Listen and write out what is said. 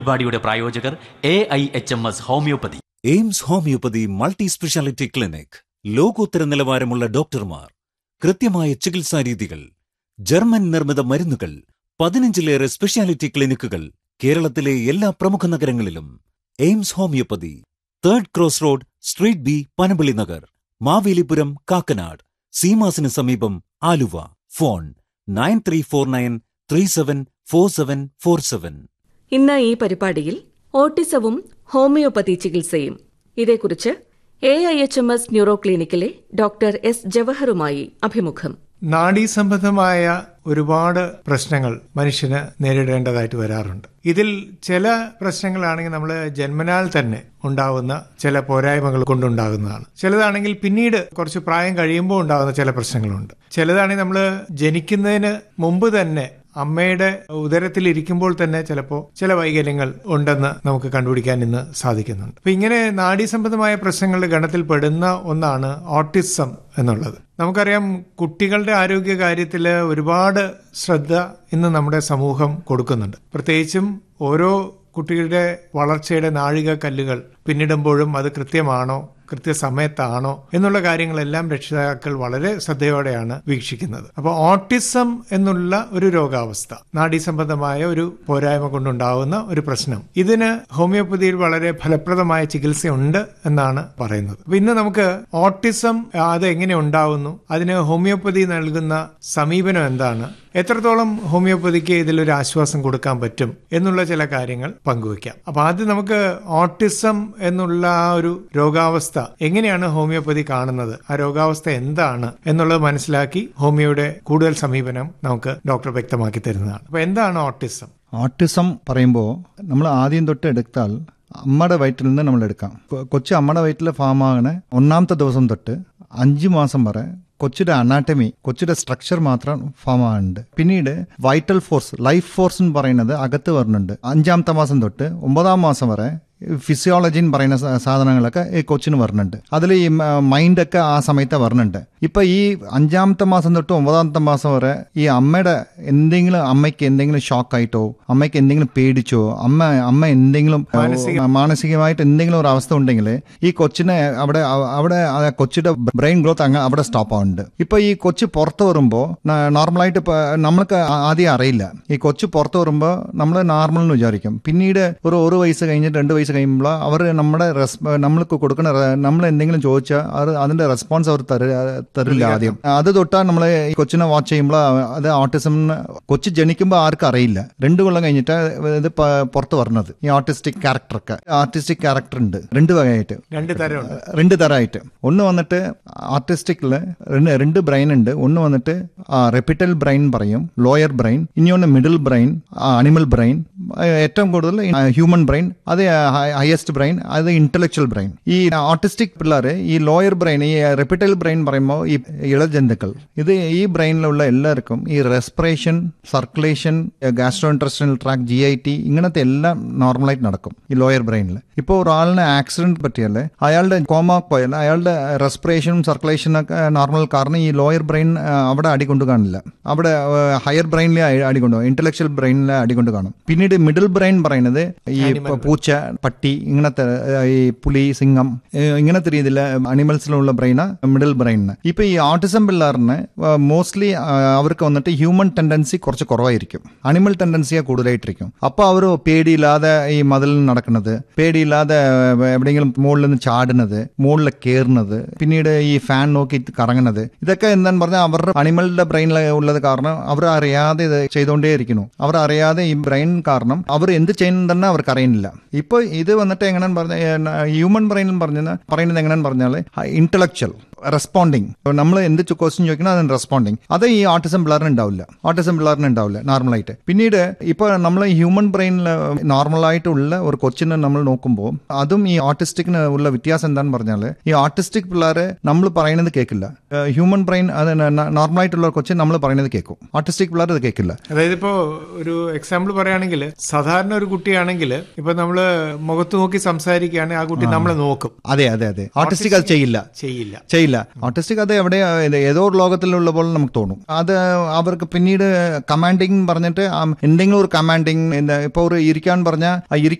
പരിപാടിയുടെ പ്രായോജകർ A I H M S homoeopathy AIMS homoeopathy multi speciality clinic ലോകോത്തര നിലവാരമുള്ള ഡോക്ടർമാർ കൃത്യമായ ചികിത്സാ രീതികൾ ജർമ്മൻ നിർമ്മിത മരുന്നുകൾ പതിനഞ്ചിലേറെ സ്പെഷ്യാലിറ്റി ക്ലിനിക്കുകൾ കേരളത്തിലെ എല്ലാ പ്രമുഖ നഗരങ്ങളിലും AIMS homoeopathy third cross road street B Panampilly Nagar Mavelipuram Kakkanad സീമാസിന് സമീപം Aluva phone nine three four nine three seven four seven four seven ഇന്ന് ഈ പരിപാടിയിൽ ഓട്ടിസവും ഹോമിയോപ്പതി ചികിത്സയും ഇതേക്കുറിച്ച് A I H M S neuro ക്ലിനിക്കിലെ ഡോക്ടർ എസ് ജവഹറുമായി അഭിമുഖം നാഡീസംബന്ധമായ ഒരുപാട് പ്രശ്നങ്ങൾ മനുഷ്യന് നേരിടേണ്ടതായിട്ട് വരാറുണ്ട് ഇതിൽ ചില പ്രശ്നങ്ങളാണെങ്കിൽ നമ്മൾ ജന്മനാൽ തന്നെ ഉണ്ടാകുന്ന ചില പോരായ്മകൾ കൊണ്ടുണ്ടാകുന്നതാണ് ചിലതാണെങ്കിൽ പിന്നീട് കുറച്ച് പ്രായം കഴിയുമ്പോൾ ഉണ്ടാകുന്ന ചില പ്രശ്നങ്ങളുണ്ട് ചിലതാണെങ്കിൽ നമ്മൾ ജനിക്കുന്നതിന് മുമ്പ് തന്നെ അമ്മയുടെ ഉദരത്തിൽ ഇരിക്കുമ്പോൾ തന്നെ ചിലപ്പോൾ ചില വൈകല്യങ്ങൾ ഉണ്ടെന്ന് നമുക്ക് കണ്ടുപിടിക്കാൻ ഇന്ന് സാധിക്കുന്നുണ്ട് അപ്പൊ ഇങ്ങനെ നാഡീസംബന്ധമായ പ്രശ്നങ്ങളുടെ ഗണത്തിൽ പെടുന്ന ഒന്നാണ് ഓട്ടിസം എന്നുള്ളത് നമുക്കറിയാം കുട്ടികളുടെ ആരോഗ്യ കാര്യത്തിൽ ഒരുപാട് ശ്രദ്ധ ഇന്ന് നമ്മുടെ സമൂഹം കൊടുക്കുന്നുണ്ട് പ്രത്യേകിച്ചും ഓരോ കുട്ടികളുടെ വളർച്ചയുടെ നാഴിക കല്ലുകൾ പിന്നിടുമ്പോഴും അത് കൃത്യമാണോ കൃത്യസമയത്താണോ എന്നുള്ള കാര്യങ്ങളെല്ലാം രക്ഷിതാക്കൾ വളരെ ശ്രദ്ധയോടെയാണ് വീക്ഷിക്കുന്നത് അപ്പോൾ ഓട്ടിസം എന്നുള്ള ഒരു രോഗാവസ്ഥ നാഡീസംബന്ധമായ ഒരു പോരായ്മ കൊണ്ടുണ്ടാവുന്ന ഒരു പ്രശ്നം ഇതിന് ഹോമിയോപ്പതിയിൽ വളരെ ഫലപ്രദമായ ചികിത്സയുണ്ട് എന്നാണ് പറയുന്നത് അപ്പൊ ഇന്ന് നമുക്ക് ഓട്ടിസം അത് എങ്ങനെ ഉണ്ടാവുന്നു അതിന് ഹോമിയോപ്പതി നൽകുന്ന സമീപനം എന്താണ് എത്രത്തോളം ഹോമിയോപ്പതിക്ക് ഇതിലൊരു ആശ്വാസം കൊടുക്കാൻ പറ്റും എന്നുള്ള ചില കാര്യങ്ങൾ പങ്കുവയ്ക്കാം അപ്പൊ ആദ്യം നമുക്ക് ഓട്ടിസം എന്നുള്ള ആ ഒരു രോഗാവസ്ഥ എങ്ങനെയാണ് ഹോമിയോപ്പതി കാണുന്നത് ആ രോഗാവസ്ഥ എന്താണ് എന്നുള്ളത് മനസ്സിലാക്കി ഹോമിയോയുടെ കൂടുതൽ സമീപനം നമുക്ക് ഡോക്ടർ വ്യക്തമാക്കി തരുന്നതാണ് അപ്പൊ എന്താണ് ഓട്ടിസം ഓട്ടിസം പറയുമ്പോൾ നമ്മൾ ആദ്യം തൊട്ട് എടുത്താൽ അമ്മയുടെ വയറ്റിൽ നിന്ന് നമ്മൾ എടുക്കാം കൊ- കൊച്ചു അമ്മയുടെ വയറ്റിൽ ഫാം ആകണ ഒന്നാമത്തെ ദിവസം തൊട്ട് അഞ്ച് മാസം വരെ കൊച്ചിയുടെ അനാട്ടമി കൊച്ചിയുടെ സ്ട്രക്ചർ മാത്രം ഫോം ആകുന്നുണ്ട് പിന്നീട് വൈറ്റൽ ഫോഴ്സ് ലൈഫ് ഫോഴ്സ് എന്ന് പറയുന്നത് അകത്ത് വരുന്നുണ്ട് അഞ്ചാമത്തെ മാസം തൊട്ട് ഒമ്പതാം മാസം വരെ ഫിസിയോളജി എന്ന് പറയുന്ന സ- സാധനങ്ങളൊക്കെ ഈ കൊച്ചിന് വരുന്നുണ്ട് അതിൽ ഈ മൈൻഡൊക്കെ ആ സമയത്ത് വരുന്നുണ്ട് ഇപ്പൊ ഈ അഞ്ചാമത്തെ മാസം തൊട്ട് ഒമ്പതാമത്തെ മാസം വരെ ഈ അമ്മയുടെ എന്തെങ്കിലും അമ്മയ്ക്ക് എന്തെങ്കിലും ഷോക്ക് ആയിട്ടോ അമ്മയ്ക്ക് എന്തെങ്കിലും പേടിച്ചോ അമ്മ അമ്മ എന്തെങ്കിലും ഏഹ്, മാനസികമായിട്ട് എന്തെങ്കിലും ഒരു അവസ്ഥ ഉണ്ടെങ്കിൽ ഈ കൊച്ചിനെ അവിടെ അവിടെ ആ കൊച്ചിയുടെ ബ്രെയിൻ ഗ്രോത്ത് അങ്ങ് അവിടെ സ്റ്റോപ്പ് ആവുന്നുണ്ട് ഇപ്പൊ ഈ കൊച്ചു പുറത്ത് വരുമ്പോൾ നോർമലായിട്ട് ഇപ്പൊ നമ്മൾക്ക് ആ- ആദ്യം അറിയില്ല ഈ കൊച്ചു പുറത്ത് വരുമ്പോൾ നമ്മൾ നോർമൽ എന്ന് വിചാരിക്കും പിന്നീട് ഒരു ഒരു വയസ്സ് കഴിഞ്ഞിട്ട് രണ്ട് വയസ്സ് കഴിയുമ്പോൾ അവർ നമ്മുടെ റെസ്പ നമ്മൾക്ക് കൊടുക്കുന്ന റെ- നമ്മൾ എന്തെങ്കിലും ചോദിച്ചാൽ അത് അതിന്റെ റെസ്പോൺസ് അവർ തര- തരില്ല ആദ്യം അത് തൊട്ടാൽ നമ്മൾ ഈ കൊച്ചിനെ വാച്ച് ചെയ്യുമ്പോൾ അത് ഓട്ടിസം കൊച്ചു ജനിക്കുമ്പോൾ ആർക്കും അറിയില്ല രണ്ടു കൊല്ലം കഴിഞ്ഞിട്ട് ഇത് പ- പുറത്ത് വരുന്നത് ഈ ഓട്ടിസ്റ്റിക് ക്യാരക്ടറൊക്കെ ആർട്ടിസ്റ്റിക് ക്യാരക്ടർ ഉണ്ട് രണ്ട് വകയായിട്ട് രണ്ട് തരമുണ്ട് രണ്ട് തരമായിട്ട് ഒന്ന് വന്നിട്ട് ആർട്ടിസ്റ്റിക്കില് രണ്ട് രണ്ട് ബ്രെയിൻ ഉണ്ട് ഒന്ന് വന്നിട്ട് റെപ്പിറ്റൽ ബ്രെയിൻ പറയും ലോയർ ബ്രെയിൻ ഇനി ഒന്ന് മിഡിൽ ബ്രെയിൻ അനിമൽ ബ്രെയിൻ ഏറ്റവും കൂടുതൽ ഹ്യൂമൻ ബ്രെയിൻ അത് ഹയസ്റ്റ് ബ്രെയിൻ അത് ഇന്റലക്ച്വൽ ബ്രെയിൻ ഈ ഓട്ടിസ്റ്റിക് പിള്ളേര് ഈ ലോയർ ബ്രെയിൻ ഈ റെപ്പിറ്റൽ ബ്രെയിൻ പറയുമ്പോൾ ഈ ഇളജന്തുക്കൾ ഇത് ഈ ബ്രെയിനിലുള്ള എല്ലാവർക്കും ഈ respiration circulation gastrointestinal tract G I T ഇങ്ങനത്തെ എല്ലാം നോർമലായിട്ട് നടക്കും ഈ ലോയർ ബ്രെയിനിൽ ഇപ്പോൾ ഒരാളിന് ആക്സിഡന്റ് പറ്റിയാല് അയാളുടെ കോമ പോയാൽ അയാളുടെ റെസ്പിറേഷനും സർക്കുലേഷനും ഒക്കെ നോർമൽ കാരണം ഈ ലോയർ ബ്രെയിൻ അവിടെ അടികൊണ്ട് കാണില്ല അവിടെ ഹയർ ബ്രെയിനിലെ അടികൊണ്ട് ഇന്റലക്ച്വൽ ബ്രെയിനിലെ അടികൊണ്ട് കാണും പിന്നീട് മിഡിൽ ബ്രെയിൻ പറയുന്നത് ഈ പൂച്ച പട്ടി ഇങ്ങനത്തെ ഏഹ്, ഈ പുലി സിംഹം ഏഹ്, ഇങ്ങനത്തെ രീതിയിൽ അനിമൽസിലുള്ള ബ്രെയിനാ മിഡിൽ ബ്രെയിനിന് ഇപ്പൊ ഈ ഓട്ടിസം പിള്ളേറിന് മോസ്റ്റ്ലി അവർക്ക് വന്നിട്ട് ഹ്യൂമൻ ടെൻഡൻസി കുറച്ച് കുറവായിരിക്കും അനിമൽ ടെൻഡൻസിയാ കൂടുതലായിട്ടിരിക്കും അപ്പൊ അവർ പേടിയില്ലാതെ ഈ മതിൽ നടക്കുന്നത് പേടിയില്ലാതെ എവിടെയെങ്കിലും മുകളിൽ നിന്ന് ചാടുന്നത് മുകളിൽ കയറുന്നത് പിന്നീട് ഈ ഫാൻ നോക്കി കറങ്ങുന്നത് ഇതൊക്കെ എന്താന്ന് പറഞ്ഞാൽ അവരുടെ അനിമലിന്റെ ബ്രെയിനിൽ ഉള്ളത് കാരണം അവർ അറിയാതെ ഇത് ചെയ്തുകൊണ്ടേയിരിക്കുന്നു അവർ അറിയാതെ ഈ ബ്രെയിൻ കാരണം അവർ എന്ത് ചെയ്യുന്നുണ്ടെന്ന് അവർക്ക് അറിയുന്നില്ല ഇപ്പൊ ഇത് വന്നിട്ട് എങ്ങനെയാന്ന് പറഞ്ഞ ഹ്യൂമൻ ബ്രെയിൻ പറഞ്ഞ പറയുന്നത് എങ്ങനെയാന്ന് പറഞ്ഞാൽ ഇന്റലക്ച്വൽ റെസ്പോണ്ടിങ് നമ്മൾ എന്ത് ക്വസ്റ്റ്യൻ ചോദിക്കണം അതിന് റെസ്പോണ്ടിങ് അത് ഈ ഓട്ടിസം പിള്ളേറിന് ഉണ്ടാവില്ല ഓട്ടിസം പിള്ളേറിന് ഉണ്ടാവില്ല നോർമലായിട്ട് പിന്നീട് ഇപ്പൊ നമ്മൾ ഹ്യൂമൻ ബ്രെയിനിൽ നോർമലായിട്ടുള്ള ഒരു കൊച്ചിനെ നമ്മൾ നോക്കുമ്പോൾ അതും ഈ ഓട്ടിസ്റ്റിക്കിന് ഉള്ള വ്യത്യാസം എന്താണെന്ന് പറഞ്ഞാൽ ഈ ഓട്ടിസ്റ്റിക് പിള്ളേരെ നമ്മൾ പറയുന്നത് കേൾക്കില്ല ഹ്യൂമൻ ബ്രെയിൻ അത് നോർമലായിട്ടുള്ള കൊച്ചിൻ നമ്മൾ പറയുന്നത് കേൾക്കും ഓട്ടിസ്റ്റിക് പിള്ളേർ അത് കേൾക്കില്ല അതായത് ഇപ്പോ ഒരു എക്സാമ്പിൾ പറയുകയാണെങ്കിൽ സാധാരണ ഒരു കുട്ടിയാണെങ്കിൽ ഇപ്പൊ നമ്മള് മുഖത്ത് നോക്കി സംസാരിക്കുകയാണെങ്കിൽ ആ കുട്ടി നമ്മളെ നോക്കും അതെ അതെ അതെ ഓട്ടിസ്റ്റിക് അത് ചെയ്യില്ല ചെയ്യില്ല ചെയ്യില്ല ഓട്ടിസ്റ്റിക് അത് എവിടെ ഏതോ ഒരു ലോകത്തിലുള്ള പോലെ നമുക്ക് തോന്നും അത് അവർക്ക് പിന്നീട് കമാൻഡിങ് പറഞ്ഞിട്ട് ആ എന്തെങ്കിലും ഒരു കമാൻഡിങ് ഇപ്പോൾ ഒരു ഇരിക്കാൻ പറഞ്ഞാൽ ആ ഇരി